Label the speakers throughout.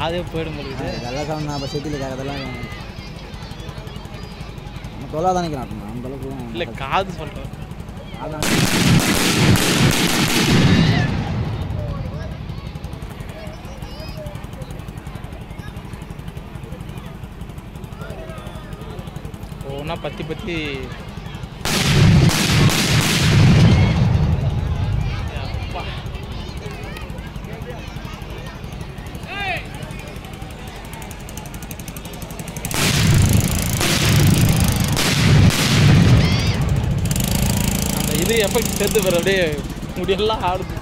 Speaker 1: காதே போயிடும் போகுது
Speaker 2: இதெல்லாம் சொன்னா அப்போ சிட்டியில் கேட்கறதெல்லாம் நம்ம தொல்லா தான் நிற்கிறான் அந்த அளவுக்கு
Speaker 1: இல்லை காது சொல்கிறேன்
Speaker 2: அதான்
Speaker 1: ஒன்றா பற்றி பற்றி அப்பா. அந்த இது எஃபெக்ட் சேர்த்து வர அப்படியே முடியெல்லாம் ஆடுது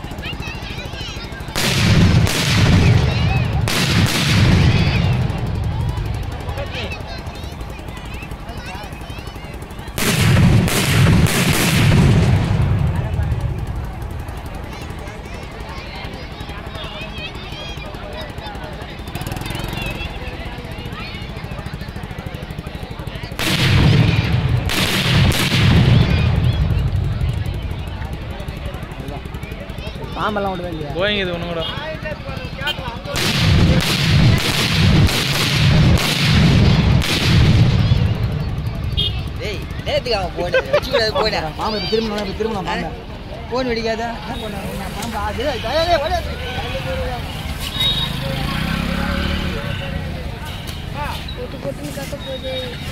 Speaker 2: பாம்பெல்லாம் விடவே இல்லையா
Speaker 1: கோயிங் இது ஒன்று கூட
Speaker 3: டேய் நேத்துக்கு அவன் போன வச்சுக்கூடாது போன
Speaker 2: பாம்பு இப்போ திரும்ப இப்போ திரும்ப நான் பாம்பு
Speaker 3: போன் வெடிக்காதா
Speaker 2: என்ன பண்ண பாம்பு அது டேய், டேய், ஓடு.
Speaker 4: போட்டு போட்டுன்னு கத்த போகுது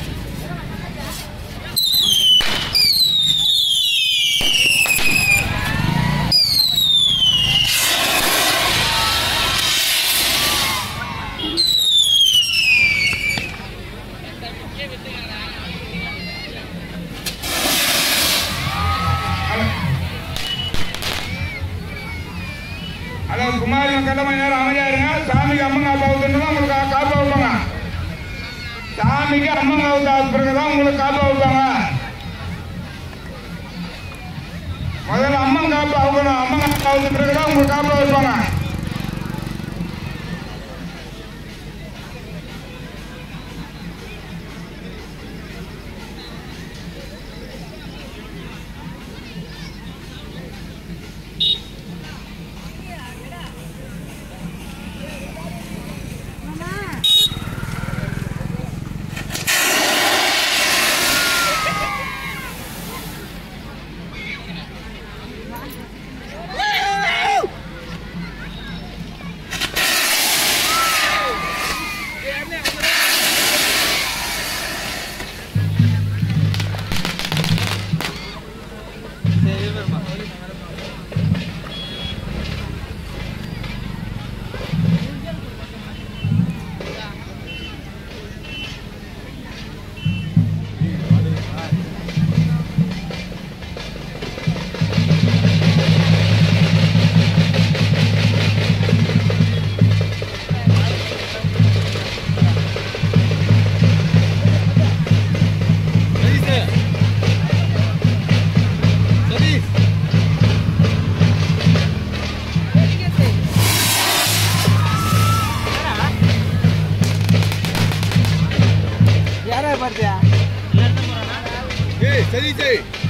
Speaker 5: ஹலோ குமாரி மக்கள் மணி நேரம் அமைதியா இருங்க சாமிக்கு அம்மன் காப்பா ஊத்துனா உங்களுக்கு கா- காப்பா வைப்பாங்க சாமிக்கு அம்மன் காப்பா பிறகுதான் உங்களுக்கு காப்பா வைப்பாங்க முதல்ல அம்மன் காப்பா அவுக்கணும் அம்மன் காப்பா அவுத்த பிறகுதான் உங்களுக்கு காப்பா வைப்பாங்க
Speaker 2: யாரா பார்த்தியா
Speaker 5: ஏய் சரி சரி